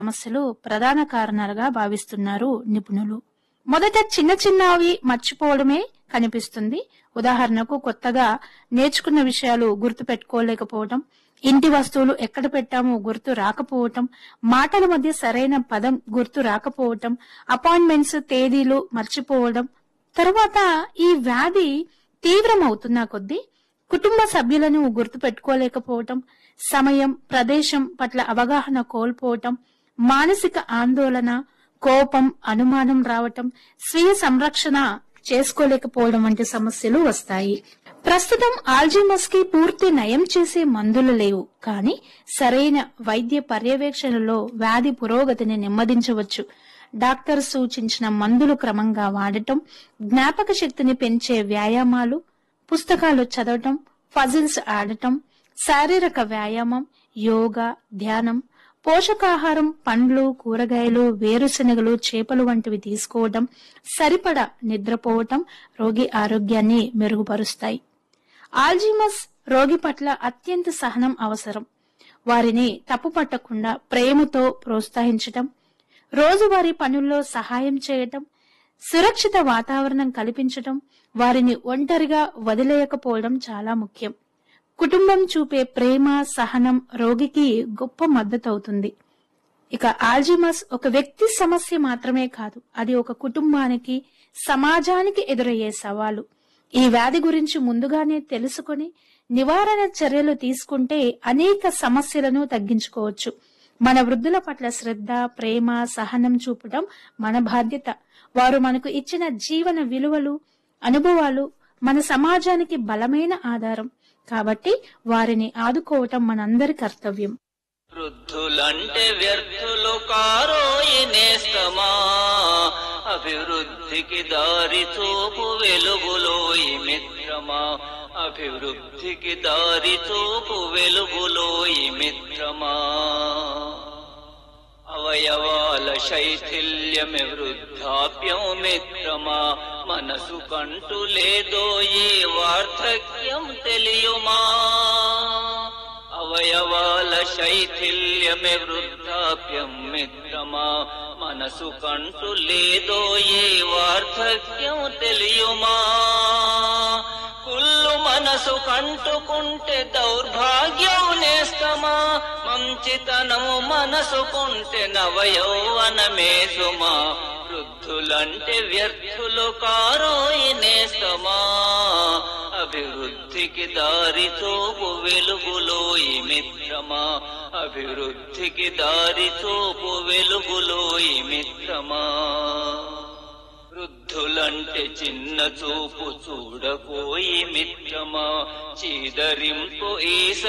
సమస్యలు ప్రధాన కారణాలుగా భావిస్తున్నారు నిపుణులు మొదట చిన్న చిన్నవి మర్చిపోవడమే కనిపిస్తుంది ఉదాహరణకు కొత్తగా నేర్చుకున్న విషయాలు గుర్తు పెట్టుకోలేకపోవటం ఇంటి వస్తువులు ఎక్కడ పెట్టామో గుర్తు రాకపోవటం మాటల మధ్య సరైన పదం గుర్తు రాకపోవటం అపాయింట్మెంట్స్ తేదీలు మర్చిపోవడం తరువాత ఈ వ్యాధి తీవ్రమవుతున్న కొద్దీ కుటుంబ సభ్యులను గుర్తు పెట్టుకోలేకపోవటం సమయం ప్రదేశం పట్ల అవగాహన కోల్పోవటం మానసిక ఆందోళన కోపం అనుమానం రావటం స్వీయ సంరక్షణ చేసుకోలేకపోవడం వంటి సమస్యలు వస్తాయి ప్రస్తుతం ఆల్జీమస్ కి పూర్తి నయం చేసే మందులు లేవు కానీ సరైన వైద్య పర్యవేక్షణలో వ్యాధి పురోగతిని నెమ్మదించవచ్చు డాక్టర్ సూచించిన మందులు క్రమంగా వాడటం జ్ఞాపక శక్తిని పెంచే వ్యాయామాలు పుస్తకాలు చదవటం ఫజిల్స్ ఆడటం శారీరక వ్యాయామం యోగా ధ్యానం పోషకాహారం పండ్లు కూరగాయలు వేరుశనగలు చేపలు వంటివి తీసుకోవటం సరిపడా నిద్రపోవటం రోగి ఆరోగ్యాన్ని మెరుగుపరుస్తాయి ఆల్జీమస్ రోగి పట్ల అత్యంత సహనం అవసరం వారిని తప్పు పట్టకుండా ప్రేమతో ప్రోత్సహించటం రోజువారీ పనుల్లో సహాయం చేయటం సురక్షిత వాతావరణం కల్పించటం వారిని ఒంటరిగా వదిలేయకపోవడం చాలా ముఖ్యం కుటుంబం చూపే ప్రేమ సహనం రోగికి గొప్ప మద్దతు అవుతుంది ఇక ఆల్జిమస్ ఒక వ్యక్తి సమస్య మాత్రమే కాదు అది ఒక కుటుంబానికి సమాజానికి ఎదురయ్యే సవాలు ఈ వ్యాధి గురించి ముందుగానే తెలుసుకొని నివారణ చర్యలు తీసుకుంటే అనేక సమస్యలను తగ్గించుకోవచ్చు మన వృద్ధుల పట్ల శ్రద్ధ ప్రేమ సహనం చూపడం మన బాధ్యత వారు మనకు ఇచ్చిన జీవన విలువలు అనుభవాలు మన సమాజానికి బలమైన ఆధారం కాబట్టి వారిని ఆదుకోవటం మనందరి కర్తవ్యం వృద్ధులంటే వ్యర్థులు కారోయి నేస్తమా అభివృద్ధికి దారి చూపు వెలుగులోయి మిత్రమా అభివృద్ధికి దారి చూపు వెలుగులోయి మిత్రమా అవయవాల శైథిల్యమే వృద్ధాప్యం మిత్రమా మనసు కంటు లేదో ఈ వార్ధక్యం తెలియుమా అవయవాల శైథిల్యమే వృద్ధాప్యం మిత్రమా మనసు కంటు లేదో ఈ వార్ధక్యం తెలియుమా కుళ్ళు మనసు కంటుకుంటే దౌర్భాగ్యం నేస్తమా మంచితనము మనసుకుంటే నవయౌవనమే సుమా వృద్ధులంటే వ్యర్థులు కారోయి నేస్తమా అభివృద్ధికి దారి చూపు వెలుగులోయి మిత్రమా అభివృద్ధికి దారి చూపు వెలుగులోయి మిత్రమా వృద్ధులంటే చిన్న చూపు చూడకోయి మిత్రమా చీదరింపు ఈ